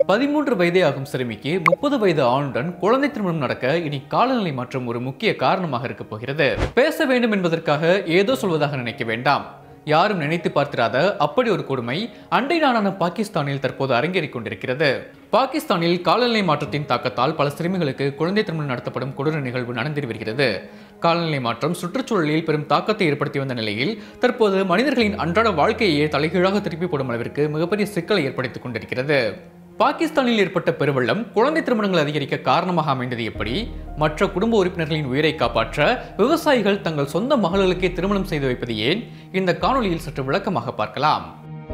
பதிமூன்று வயதே ஆகும் சிறுமிக்கு முப்பது வயது ஆணுடன் குழந்தை திருமணம் நடக்க இனி காலநிலை மாற்றம் ஒரு முக்கிய காரணமாக இருக்க போகிறது பேச வேண்டும் என்பதற்காக ஏதோ சொல்வதாக நினைக்க வேண்டாம் யாரும் நினைத்து பார்த்திராத அப்படி ஒரு கொடுமை அண்டை நாடான பாகிஸ்தானில் தற்போது அரங்கேறிக் கொண்டிருக்கிறது பாகிஸ்தானில் காலநிலை மாற்றத்தின் தாக்கத்தால் பல சிறுமிகளுக்கு குழந்தை திருமணம் நடத்தப்படும் கொடூர நிகழ்வு நடந்து வருகிறது காலநிலை மாற்றம் சுற்றுச்சூழலில் பெரும் தாக்கத்தை ஏற்படுத்தி வந்த நிலையில் தற்போது மனிதர்களின் அன்றாட வாழ்க்கையே தலைகீழாக திருப்பி போடும் அளவிற்கு மிகப்பெரிய சிக்கலை ஏற்படுத்திக் கொண்டிருக்கிறது பாகிஸ்தானில் ஏற்பட்ட பெருவெள்ளம் குழந்தை திருமணங்கள் அதிகரிக்க காரணமாக அமைந்தது எப்படி மற்ற குடும்ப உறுப்பினர்களின் உயிரை காப்பாற்ற விவசாயிகள் தங்கள் சொந்த மகளுக்கே திருமணம் செய்து வைப்பது ஏன் இந்த காணொளியில் சற்று விளக்கமாக பார்க்கலாம்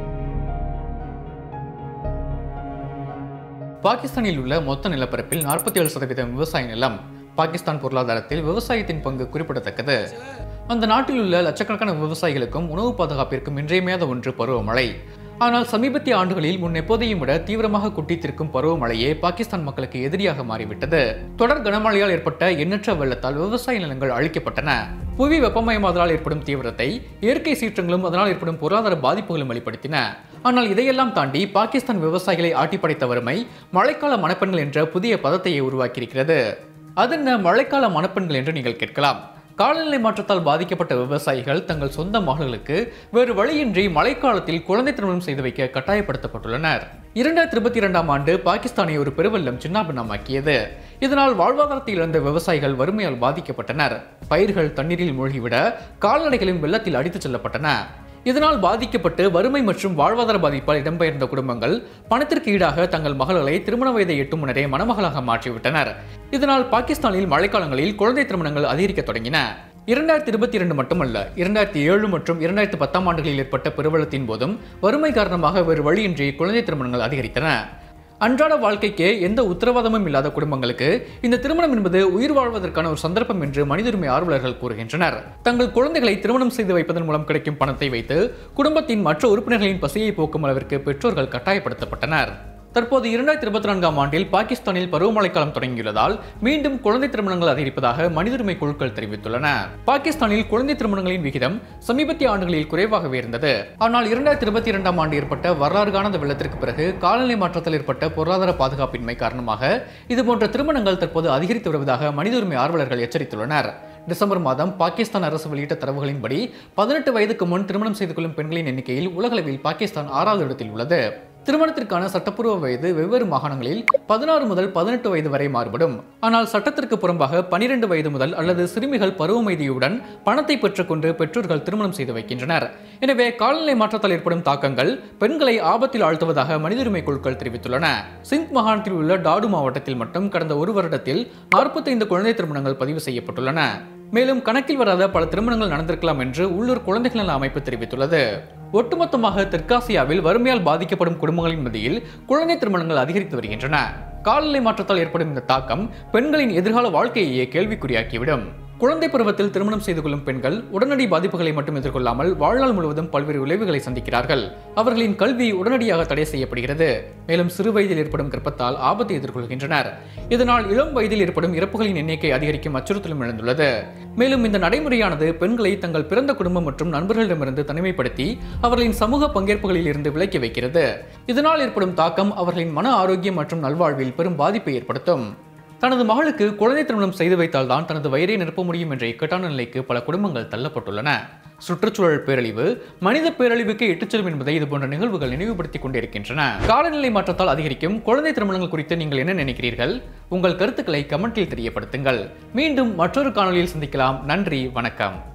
பாகிஸ்தானில் உள்ள மொத்த நிலப்பரப்பில் நாற்பத்தி ஏழு சதவீதம் விவசாய நிலம் பாகிஸ்தான் பொருளாதாரத்தில் விவசாயத்தின் பங்கு குறிப்பிடத்தக்கது அந்த நாட்டில் உள்ள லட்சக்கணக்கான விவசாயிகளுக்கும் உணவு பாதுகாப்பிற்கும் இன்றியமையாத ஒன்று பருவமழை ஆனால் சமீபத்திய ஆண்டுகளில் முன் எப்போதையும் விட தீவிரமாக குட்டித்திருக்கும் பருவமழையே பாகிஸ்தான் மக்களுக்கு எதிரியாக மாறிவிட்டது தொடர் கனமழையால் ஏற்பட்ட எண்ணற்ற வெள்ளத்தால் விவசாய நிலங்கள் அழிக்கப்பட்டன புவி வெப்பமயமாதலால் ஏற்படும் தீவிரத்தை இயற்கை சீற்றங்களும் அதனால் ஏற்படும் பொருளாதார பாதிப்புகளும் வெளிப்படுத்தின ஆனால் இதையெல்லாம் தாண்டி பாகிஸ்தான் விவசாயிகளை ஆட்டிப்படைத்த வறுமை மழைக்கால மணப்பெண்கள் என்ற புதிய பதத்தையே உருவாக்கியிருக்கிறது அதென்ன மழைக்கால மணப்பெண்கள் என்று நீங்கள் கேட்கலாம் காலநிலை மாற்றத்தால் பாதிக்கப்பட்ட விவசாயிகள் தங்கள் சொந்த மகளுக்கு வேறு வழியின்றி மழைக்காலத்தில் குழந்தை திருமணம் செய்து வைக்க கட்டாயப்படுத்தப்பட்டுள்ளனர் இரண்டாயிரத்தி இருபத்தி இரண்டாம் ஆண்டு பாகிஸ்தானை ஒரு பெருவெள்ளம் சின்னாபின்னமாக்கியது இதனால் வாழ்வாதாரத்தை இழந்த விவசாயிகள் வறுமையால் பாதிக்கப்பட்டனர் பயிர்கள் தண்ணீரில் மூழ்கிவிட கால்நடைகளும் வெள்ளத்தில் அடித்துச் செல்லப்பட்டன இதனால் பாதிக்கப்பட்டு வறுமை மற்றும் வாழ்வாதார பாதிப்பால் இடம்பெயர்ந்த குடும்பங்கள் பணத்திற்கு ஈடாக தங்கள் மகள்களை திருமண வயதை எட்டும் முன்னரே மணமகளாக மாற்றிவிட்டனர் இதனால் பாகிஸ்தானில் மழைக்காலங்களில் குழந்தை திருமணங்கள் அதிகரிக்க தொடங்கின இரண்டாயிரத்தி இருபத்தி இரண்டு மட்டுமல்ல இரண்டாயிரத்தி ஏழு மற்றும் இரண்டாயிரத்தி பத்தாம் ஆண்டுகளில் ஏற்பட்ட பெருவெள்ளத்தின் போதும் வறுமை காரணமாக வேறு வழியின்றி குழந்தை திருமணங்கள் அதிகரித்தன அன்றாட வாழ்க்கைக்கு எந்த உத்தரவாதமும் இல்லாத குடும்பங்களுக்கு இந்த திருமணம் என்பது உயிர் வாழ்வதற்கான ஒரு சந்தர்ப்பம் என்று மனித உரிமை ஆர்வலர்கள் கூறுகின்றனர் தங்கள் குழந்தைகளை திருமணம் செய்து வைப்பதன் மூலம் கிடைக்கும் பணத்தை வைத்து குடும்பத்தின் மற்ற உறுப்பினர்களின் பசியை போக்கும் அளவிற்கு பெற்றோர்கள் கட்டாயப்படுத்தப்பட்டனர் தற்போது இரண்டாயிரத்தி இருபத்தி நான்காம் ஆண்டில் பாகிஸ்தானில் பருவமழைக்காலம் தொடங்கியுள்ளதால் மீண்டும் குழந்தை திருமணங்கள் அதிகரிப்பதாக மனித உரிமை குழுக்கள் தெரிவித்துள்ளன பாகிஸ்தானில் குழந்தை திருமணங்களின் விகிதம் சமீபத்திய ஆண்டுகளில் குறைவாகவே இருந்தது ஆனால் இரண்டாயிரத்தி இருபத்தி இரண்டாம் ஆண்டு ஏற்பட்ட வரலாறு காணாத வெள்ளத்திற்கு பிறகு காலநிலை மாற்றத்தில் ஏற்பட்ட பொருளாதார பாதுகாப்பின்மை காரணமாக இதுபோன்ற திருமணங்கள் தற்போது அதிகரித்து வருவதாக மனித உரிமை ஆர்வலர்கள் எச்சரித்துள்ளனர் டிசம்பர் மாதம் பாகிஸ்தான் அரசு வெளியிட்ட தரவுகளின்படி பதினெட்டு வயதுக்கு முன் திருமணம் செய்து கொள்ளும் பெண்களின் எண்ணிக்கையில் உலகளவில் பாகிஸ்தான் ஆறாவது இடத்தில் உள்ளது திருமணத்திற்கான சட்டப்பூர்வ வயது வெவ்வேறு மாகாணங்களில் பதினாறு முதல் பதினெட்டு வயது வரை மாறுபடும் ஆனால் சட்டத்திற்கு புறம்பாக பனிரெண்டு வயது முதல் அல்லது சிறுமிகள் பருவமைதியுடன் பணத்தை பெற்றுக்கொண்டு பெற்றோர்கள் திருமணம் செய்து வைக்கின்றனர் எனவே காலநிலை மாற்றத்தால் ஏற்படும் தாக்கங்கள் பெண்களை ஆபத்தில் ஆழ்த்துவதாக மனித உரிமை குழுக்கள் தெரிவித்துள்ளன சிந்த் மாகாணத்தில் உள்ள டாடு மாவட்டத்தில் மட்டும் கடந்த ஒரு வருடத்தில் நாற்பத்தைந்து குழந்தை திருமணங்கள் பதிவு செய்யப்பட்டுள்ளன மேலும் கணக்கில் வராத பல திருமணங்கள் நடந்திருக்கலாம் என்று உள்ளூர் குழந்தைகள் நல அமைப்பு தெரிவித்துள்ளது ஒட்டுமொத்தமாக தெற்காசியாவில் வறுமையால் பாதிக்கப்படும் குடும்பங்களின் மத்தியில் குழந்தை திருமணங்கள் அதிகரித்து வருகின்றன காலநிலை மாற்றத்தால் ஏற்படும் இந்த தாக்கம் பெண்களின் எதிர்கால வாழ்க்கையையே கேள்விக்குறியாக்கிவிடும் குழந்தை பருவத்தில் திருமணம் செய்து கொள்ளும் பெண்கள் உடனடி பாதிப்புகளை மட்டும் எதிர்கொள்ளாமல் வாழ்நாள் முழுவதும் பல்வேறு விளைவுகளை சந்திக்கிறார்கள் அவர்களின் கல்வி உடனடியாக தடை செய்யப்படுகிறது மேலும் சிறு வயதில் ஏற்படும் கர்ப்பத்தால் ஆபத்தை எதிர்கொள்கின்றனர் இதனால் இளம் வயதில் ஏற்படும் இறப்புகளின் எண்ணிக்கை அதிகரிக்கும் அச்சுறுத்தலும் எழுந்துள்ளது மேலும் இந்த நடைமுறையானது பெண்களை தங்கள் பிறந்த குடும்பம் மற்றும் நண்பர்களிடமிருந்து தனிமைப்படுத்தி அவர்களின் சமூக பங்கேற்புகளில் இருந்து விலக்கி வைக்கிறது இதனால் ஏற்படும் தாக்கம் அவர்களின் மன ஆரோக்கியம் மற்றும் நல்வாழ்வில் பெரும் பாதிப்பை ஏற்படுத்தும் தனது மகளுக்கு குழந்தை திருமணம் செய்து வைத்தால்தான் தனது வயிறை நிரப்ப முடியும் என்ற இக்கட்டான நிலைக்கு பல குடும்பங்கள் தள்ளப்பட்டுள்ளன சுற்றுச்சூழல் பேரழிவு மனித பேரழிவுக்கு இட்டுச் செல்லும் என்பதை இதுபோன்ற நிகழ்வுகள் நினைவுபடுத்திக் கொண்டிருக்கின்றன காலநிலை மாற்றத்தால் அதிகரிக்கும் குழந்தை திருமணங்கள் குறித்து நீங்கள் என்ன நினைக்கிறீர்கள் உங்கள் கருத்துக்களை கமெண்டில் தெரியப்படுத்துங்கள் மீண்டும் மற்றொரு காணொலியில் சந்திக்கலாம் நன்றி வணக்கம்